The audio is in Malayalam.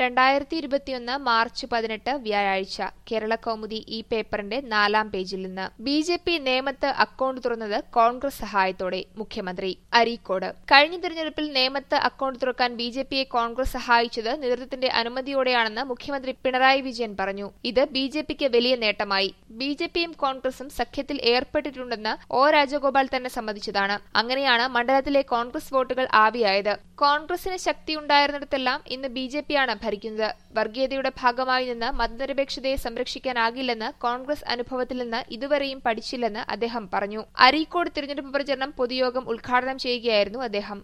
രണ്ടായിരത്തി ഇരുപത്തിയൊന്ന് മാർച്ച് പതിനെട്ട് വ്യാഴാഴ്ച കേരള കൗമുദി ഈ പേപ്പറിന്റെ നാലാം പേജിൽ നിന്ന് ബി ജെ പി നേമത്ത് അക്കൌണ്ട് തുറന്നത് കോൺഗ്രസ് സഹായത്തോടെ മുഖ്യമന്ത്രി അരീക്കോട് കഴിഞ്ഞ തിരഞ്ഞെടുപ്പിൽ നേമത്ത് അക്കൌണ്ട് തുറക്കാൻ ബി ജെ പിയെ കോൺഗ്രസ് സഹായിച്ചത് നേതൃത്വത്തിന്റെ അനുമതിയോടെയാണെന്ന് മുഖ്യമന്ത്രി പിണറായി വിജയൻ പറഞ്ഞു ഇത് ബി ജെ പിക്ക് വലിയ നേട്ടമായി ബി ജെ പിയും കോൺഗ്രസും സഖ്യത്തിൽ ഏർപ്പെട്ടിട്ടുണ്ടെന്ന് ഒ രാജഗോപാൽ തന്നെ സമ്മതിച്ചതാണ് അങ്ങനെയാണ് മണ്ഡലത്തിലെ കോൺഗ്രസ് വോട്ടുകൾ ആവിയായത് കോൺഗ്രസിന് ശക്തിയുണ്ടായിരുന്നിടത്തെല്ലാം ഇന്ന് ബി ജെ പിയാണ് ഭരിക്കുന്നത് വർഗീയതയുടെ ഭാഗമായി നിന്ന് മതനിരപേക്ഷതയെ സംരക്ഷിക്കാനാകില്ലെന്ന് കോൺഗ്രസ് അനുഭവത്തിൽ നിന്ന് ഇതുവരെയും പഠിച്ചില്ലെന്ന് അദ്ദേഹം പറഞ്ഞു അരീക്കോട് തിരഞ്ഞെടുപ്പ് പ്രചരണം പൊതുയോഗം ഉദ്ഘാടനം ചെയ്യുകയായിരുന്നു അദ്ദേഹം